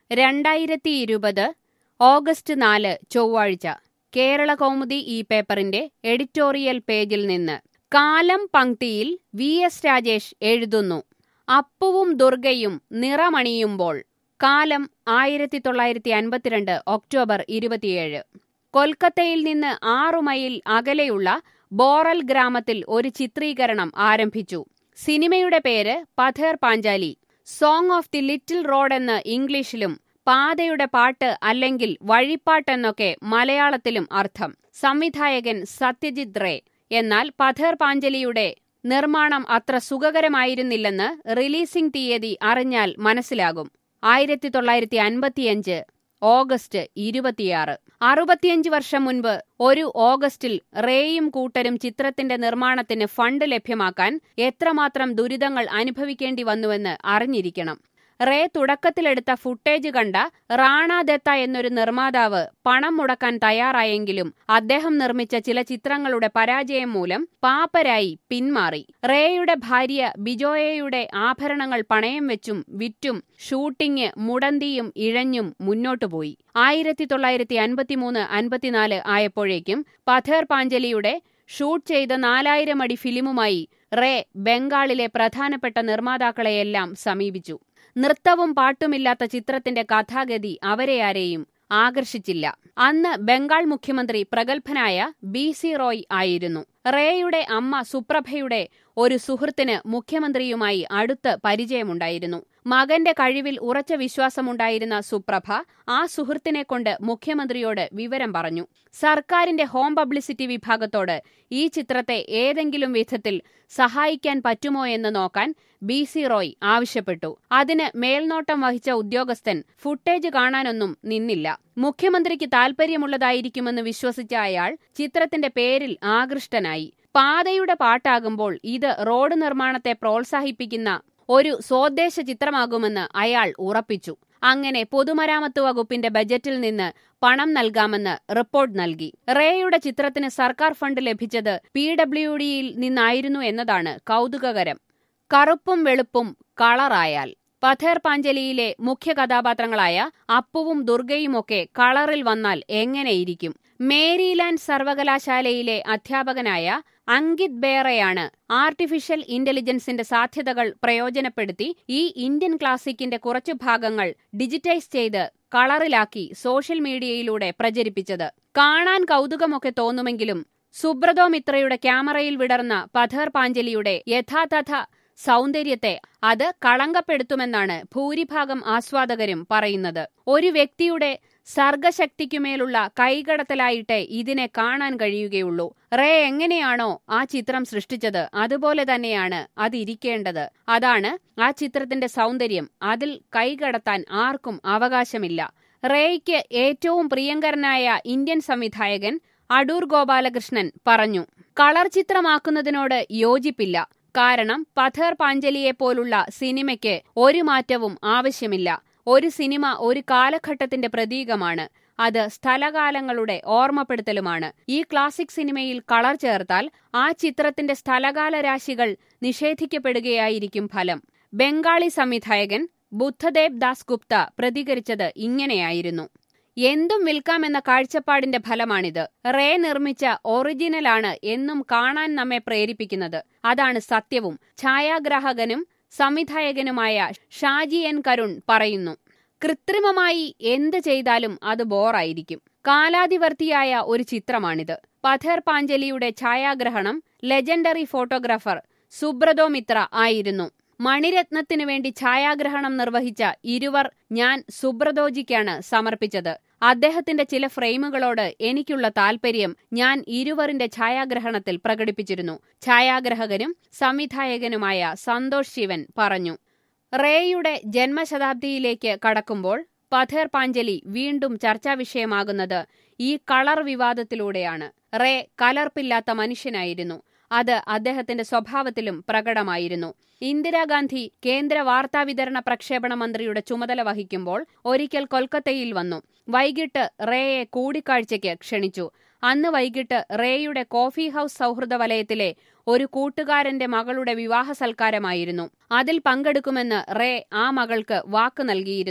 രണ്ടായിരത്തി ഇരുപത് ഓഗസ്റ്റ് നാല് ചൊവ്വാഴ്ച കേരള കൗമുദി ഈ പേപ്പറിന്റെ എഡിറ്റോറിയൽ പേജിൽ നിന്ന് കാലം പങ്ക്തിയിൽ വി എസ് രാജേഷ് എഴുതുന്നു അപ്പുവും ദുർഗയും നിറമണിയുമ്പോൾ കാലം ആയിരത്തി തൊള്ളായിരത്തി അൻപത്തിരണ്ട് ഒക്ടോബർ ഇരുപത്തിയേഴ് കൊൽക്കത്തയിൽ നിന്ന് ആറു മൈൽ അകലെയുള്ള ബോറൽ ഗ്രാമത്തിൽ ഒരു ചിത്രീകരണം ആരംഭിച്ചു സിനിമയുടെ പേര് Pather Panchali song of the little road എന്ന് ഇംഗ്ലീഷിലും പാതയുടെ പാട്ട് അല്ലെങ്കിൽ വഴിപ്പാട്ടെന്നൊക്കെ മലയാളത്തിലും അർത്ഥം സംവിധായകൻ സത്യജിത് റേ എന്നാൽ പഥേർ പാഞ്ചലിയുടെ നിർമ്മാണം അത്ര സുഖകരമായിരുന്നില്ലെന്ന് റിലീസിംഗ് തീയതി അറിഞ്ഞാൽ മനസ്സിലാകും ആയിരത്തി തൊള്ളായിരത്തി അൻപത്തിയഞ്ച് ഓഗസ്റ്റ് ഇരുപത്തിയാറ് അറുപത്തിയഞ്ച് വർഷം മുൻപ് ഒരു ഓഗസ്റ്റിൽ റേയും കൂട്ടരും ചിത്രത്തിന്റെ നിർമ്മാണത്തിന് ഫണ്ട് ലഭ്യമാക്കാൻ എത്രമാത്രം ദുരിതങ്ങൾ അനുഭവിക്കേണ്ടി വന്നുവെന്ന് അറിഞ്ഞിരിക്കണം റേ തുടക്കത്തിലെടുത്ത ഫുട്ടേജ് കണ്ട റാണ ദത്ത എന്നൊരു നിർമ്മാതാവ് പണം മുടക്കാൻ തയ്യാറായെങ്കിലും അദ്ദേഹം നിർമ്മിച്ച ചില ചിത്രങ്ങളുടെ പരാജയം മൂലം പാപ്പരായി പിന്മാറി റേയുടെ ഭാര്യ ബിജോയയുടെ ആഭരണങ്ങൾ പണയം വെച്ചും വിറ്റും ഷൂട്ടിംഗ് മുടന്തിയും ഇഴഞ്ഞും മുന്നോട്ടുപോയി ആയിരത്തി തൊള്ളായിരത്തി അൻപത്തിമൂന്ന് അൻപത്തിനാല് ആയപ്പോഴേക്കും പഥേർ പാഞ്ചലിയുടെ ഷൂട്ട് ചെയ്ത നാലായിരം അടി ഫിലിമുമായി റേ ബംഗാളിലെ പ്രധാനപ്പെട്ട നിർമ്മാതാക്കളെയെല്ലാം സമീപിച്ചു നൃത്തവും പാട്ടുമില്ലാത്ത ചിത്രത്തിന്റെ കഥാഗതി അവരെയാരെയും ആകർഷിച്ചില്ല അന്ന് ബംഗാൾ മുഖ്യമന്ത്രി പ്രഗത്ഭനായ ബി സി റോയ് ആയിരുന്നു റേയുടെ അമ്മ സുപ്രഭയുടെ ഒരു സുഹൃത്തിന് മുഖ്യമന്ത്രിയുമായി അടുത്ത് പരിചയമുണ്ടായിരുന്നു മകന്റെ കഴിവിൽ ഉറച്ച വിശ്വാസമുണ്ടായിരുന്ന സുപ്രഭ ആ സുഹൃത്തിനെ കൊണ്ട് മുഖ്യമന്ത്രിയോട് വിവരം പറഞ്ഞു സർക്കാരിന്റെ ഹോം പബ്ലിസിറ്റി വിഭാഗത്തോട് ഈ ചിത്രത്തെ ഏതെങ്കിലും വിധത്തിൽ സഹായിക്കാൻ പറ്റുമോ എന്ന് നോക്കാൻ ബി സി റോയ് ആവശ്യപ്പെട്ടു അതിന് മേൽനോട്ടം വഹിച്ച ഉദ്യോഗസ്ഥൻ ഫുട്ടേജ് കാണാനൊന്നും നിന്നില്ല മുഖ്യമന്ത്രിക്ക് താൽപര്യമുള്ളതായിരിക്കുമെന്ന് വിശ്വസിച്ച അയാൾ ചിത്രത്തിന്റെ പേരിൽ ആകൃഷ്ടനായി പാതയുടെ പാട്ടാകുമ്പോൾ ഇത് റോഡ് നിർമ്മാണത്തെ പ്രോത്സാഹിപ്പിക്കുന്ന ഒരു സ്വദേശ ചിത്രമാകുമെന്ന് അയാൾ ഉറപ്പിച്ചു അങ്ങനെ പൊതുമരാമത്ത് വകുപ്പിന്റെ ബജറ്റിൽ നിന്ന് പണം നൽകാമെന്ന് റിപ്പോർട്ട് നൽകി റേയുടെ ചിത്രത്തിന് സർക്കാർ ഫണ്ട് ലഭിച്ചത് പി ഡബ്ല്യു ഡിയിൽ നിന്നായിരുന്നു എന്നതാണ് കൗതുകകരം കറുപ്പും വെളുപ്പും കളറായാൽ പഥേർ പാഞ്ചലിയിലെ മുഖ്യ കഥാപാത്രങ്ങളായ അപ്പുവും ദുർഗയുമൊക്കെ കളറിൽ വന്നാൽ എങ്ങനെയിരിക്കും മേരിലാൻഡ് സർവകലാശാലയിലെ അധ്യാപകനായ അങ്കിത് ബേറയാണ് ആർട്ടിഫിഷ്യൽ ഇന്റലിജൻസിന്റെ സാധ്യതകൾ പ്രയോജനപ്പെടുത്തി ഈ ഇന്ത്യൻ ക്ലാസിക്കിന്റെ കുറച്ചു ഭാഗങ്ങൾ ഡിജിറ്റൈസ് ചെയ്ത് കളറിലാക്കി സോഷ്യൽ മീഡിയയിലൂടെ പ്രചരിപ്പിച്ചത് കാണാൻ കൗതുകമൊക്കെ തോന്നുമെങ്കിലും സുബ്രതോ മിത്രയുടെ ക്യാമറയിൽ വിടർന്ന പഥേർ പാഞ്ചലിയുടെ യഥാതഥ സൗന്ദര്യത്തെ അത് കളങ്കപ്പെടുത്തുമെന്നാണ് ഭൂരിഭാഗം ആസ്വാദകരും പറയുന്നത് ഒരു വ്യക്തിയുടെ സർഗശക്തിക്കുമേലുള്ള കൈകടത്തലായിട്ട് ഇതിനെ കാണാൻ കഴിയുകയുള്ളൂ റേ എങ്ങനെയാണോ ആ ചിത്രം സൃഷ്ടിച്ചത് അതുപോലെ തന്നെയാണ് അതിരിക്കേണ്ടത് അതാണ് ആ ചിത്രത്തിന്റെ സൗന്ദര്യം അതിൽ കൈകടത്താൻ ആർക്കും അവകാശമില്ല റേയ്ക്ക് ഏറ്റവും പ്രിയങ്കരനായ ഇന്ത്യൻ സംവിധായകൻ അടൂർ ഗോപാലകൃഷ്ണൻ പറഞ്ഞു കളർ ചിത്രമാക്കുന്നതിനോട് യോജിപ്പില്ല കാരണം പഥേർ പാഞ്ചലിയെ പോലുള്ള സിനിമയ്ക്ക് ഒരു മാറ്റവും ആവശ്യമില്ല ഒരു സിനിമ ഒരു കാലഘട്ടത്തിന്റെ പ്രതീകമാണ് അത് സ്ഥലകാലങ്ങളുടെ ഓർമ്മപ്പെടുത്തലുമാണ് ഈ ക്ലാസിക് സിനിമയിൽ കളർ ചേർത്താൽ ആ ചിത്രത്തിന്റെ സ്ഥലകാല രാശികൾ നിഷേധിക്കപ്പെടുകയായിരിക്കും ഫലം ബംഗാളി സംവിധായകൻ ബുദ്ധദേവ് ദാസ് ഗുപ്ത പ്രതികരിച്ചത് ഇങ്ങനെയായിരുന്നു എന്തും വിൽക്കാമെന്ന കാഴ്ചപ്പാടിന്റെ ഫലമാണിത് റേ നിർമ്മിച്ച ഒറിജിനലാണ് എന്നും കാണാൻ നമ്മെ പ്രേരിപ്പിക്കുന്നത് അതാണ് സത്യവും ഛായാഗ്രാഹകനും സംവിധായകനുമായ ഷാജി എൻ കരുൺ പറയുന്നു കൃത്രിമമായി എന്ത് ചെയ്താലും അത് ബോറായിരിക്കും കാലാതിവർത്തിയായ ഒരു ചിത്രമാണിത് പഥേർ പാഞ്ചലിയുടെ ഛായാഗ്രഹണം ലെജൻഡറി ഫോട്ടോഗ്രാഫർ സുബ്രതോ മിത്ര ആയിരുന്നു മണിരത്നത്തിനു വേണ്ടി ഛായാഗ്രഹണം നിർവഹിച്ച ഇരുവർ ഞാൻ സുബ്രതോജിക്കാണ് സമർപ്പിച്ചത് അദ്ദേഹത്തിന്റെ ചില ഫ്രെയിമുകളോട് എനിക്കുള്ള താൽപര്യം ഞാൻ ഇരുവറിന്റെ ഛായാഗ്രഹണത്തിൽ പ്രകടിപ്പിച്ചിരുന്നു ഛായാഗ്രഹകനും സംവിധായകനുമായ സന്തോഷ് ശിവൻ പറഞ്ഞു റേയുടെ ജന്മശതാബ്ദിയിലേക്ക് കടക്കുമ്പോൾ പഥേർ പാഞ്ചലി വീണ്ടും ചർച്ചാ വിഷയമാകുന്നത് ഈ കളർ വിവാദത്തിലൂടെയാണ് റേ കലർപ്പില്ലാത്ത മനുഷ്യനായിരുന്നു അത് അദ്ദേഹത്തിന്റെ സ്വഭാവത്തിലും പ്രകടമായിരുന്നു ഇന്ദിരാഗാന്ധി കേന്ദ്ര വാർത്താവിതരണ പ്രക്ഷേപണ മന്ത്രിയുടെ ചുമതല വഹിക്കുമ്പോൾ ഒരിക്കൽ കൊൽക്കത്തയിൽ വന്നു വൈകിട്ട് റേയെ കൂടിക്കാഴ്ചയ്ക്ക് ക്ഷണിച്ചു അന്ന് വൈകിട്ട് റേയുടെ കോഫി ഹൌസ് സൗഹൃദ വലയത്തിലെ ഒരു കൂട്ടുകാരന്റെ മകളുടെ വിവാഹ സൽക്കാരമായിരുന്നു അതിൽ പങ്കെടുക്കുമെന്ന് റേ ആ മകൾക്ക് വാക്ക് നൽകിയിരുന്നു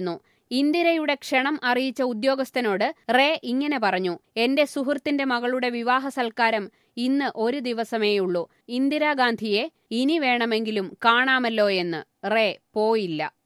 ഇന്ദിരയുടെ ക്ഷണം അറിയിച്ച ഉദ്യോഗസ്ഥനോട് റേ ഇങ്ങനെ പറഞ്ഞു എന്റെ സുഹൃത്തിന്റെ മകളുടെ വിവാഹ സൽക്കാരം ഇന്ന് ഒരു ദിവസമേയുള്ളൂ ഇന്ദിരാഗാന്ധിയെ ഇനി വേണമെങ്കിലും കാണാമല്ലോ എന്ന് റേ പോയില്ല